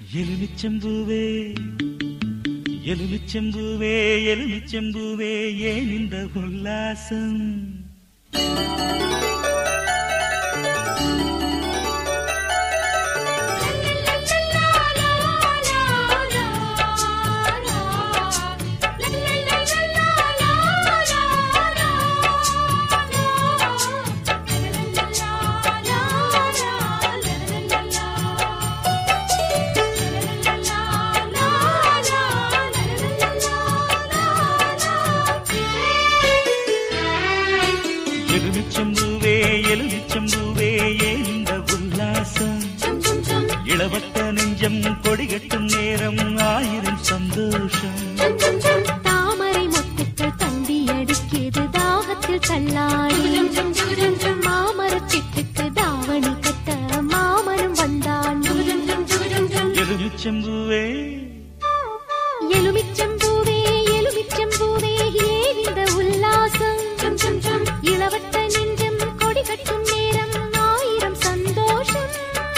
எலுமிச்சம்பூவே எலுமிச்சம்பூவே எலுமிச்சம்பூவே ஏன் இந்த உல்லாசம் எலுமிச்சம்பூவே எலுமிச்சம்பூவே ஏன் இந்த உல்லாசம் இளவட்ட நெஞ்சம் கொடிகட்டும் நேரம் ஆயிரம் சந்தோஷம் தாமரை மொட்டுக்கள் தண்டி அடிக்கிது தாகத்தில் தள்ளாடி மாமரச் சிட்டுக்கு தாவணி கட்ட மாமரம் வந்தான் எலுமிச்சம்பூவே எலுமிச்சம்பூவே எலுமிச்சம்பூவே ஏன் இந்த உல்லாசம் இளவட்ட நெஞ்சம் கொடி கட்டும் நேரம் ஆயிரம் சந்தோஷம்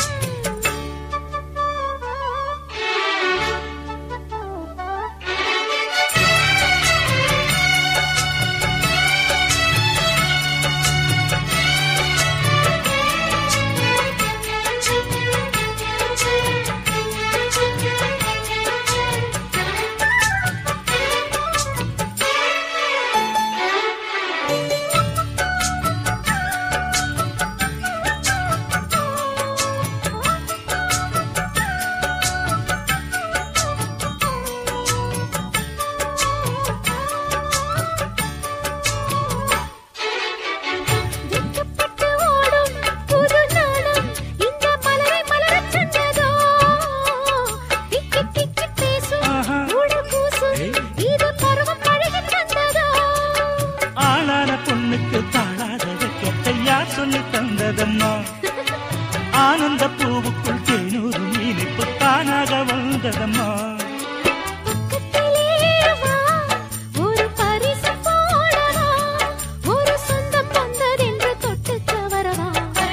வெட்கப்பட்டு ஓடும் புது நாணம் இந்த மலரை மலரச் சொன்னதோ திக்கி திக்கி பேசும் ஆஹா. ஊடல் கூசும் ஏய். இது பருவம் பழகித் தந்ததோ ஆளான பொண்ணுக்கு தாழாத வெக்கத்தை யார் சொல்லி தந்ததம்மா ஆனந்த பூவுக்குள் தேனூறு இனிப்பு தானாக வந்ததம்மா பக்கத்திலே வா ஒரு பரிசு போடவா ஒரு சொந்தம் வந்ததென்று தொட்டுக்க வரவா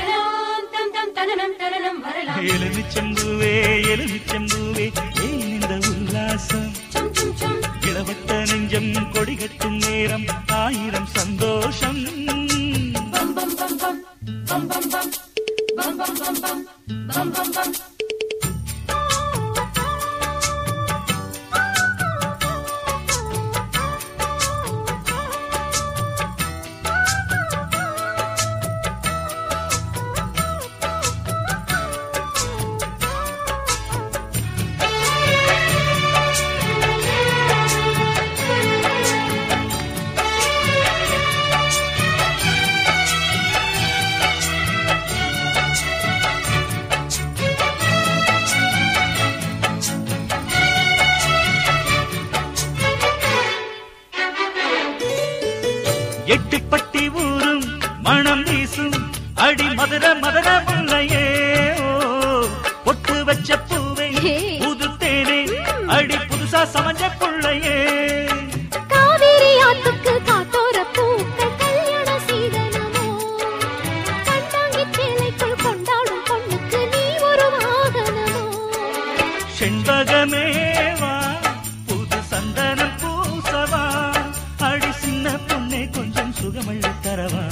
எலுமிச்சம்பூவே எலுமிச்சம்பூவே ஏன் இந்த உல்லாசம் இளவட்ட நெஞ்சம் கொடிகட்டும் நேரம் ஆயிரம் சந்தோஷம் எட்டுப்பட்டி ஊரும் மணம் வீசும் அடி மதுர மதுர முல்லையே ஓ, பொட்டு வச்ச பூவே ஹே. புது தேனே அடி புதுசா சமஞ்ச புள்ளையே காவேரி ஆத்துக்கு காத்தோர பூக்கள் கல்யாண சீதனமோ கண்டாங்கி சேலைக்குள் கொண்டாடும் பொண்ணுக்கு நீ ஒரு வாகனமோ செண்பகமேவா புது சந்தனம் பூசவா அடி சின்ன பொண்ணே கொஞ்சம் சுகமள்ளி தரவா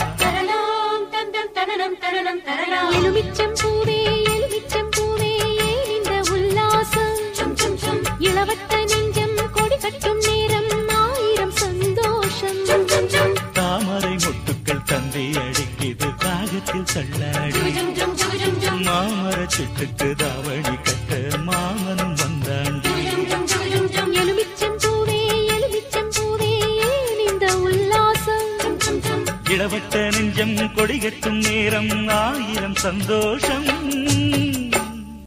எலுமிச்சம் பூவே எலுமிச்சம் பூவே ஏன் இந்த உல்லாசம் இளவட்ட நெஞ்சம் கொடி கட்டும் நேரம் ஆயிரம் சந்தோஷம் தாமரை மொட்டுக்கள் தந்தை அடிக்கிது காகத்தில் தள்ளாடி மாமர சிட்டுக்கு தாவணி கட்ட மாமனும் வந்தாண்டி எலுமிச்சம் பூவே எலுமிச்சம் பூவே ஏன் இந்த உல்லாசம் இளவட்ட நெஞ்சம் கொடிகட்டும் நேரம் ஆயிரம் சந்தோஷம்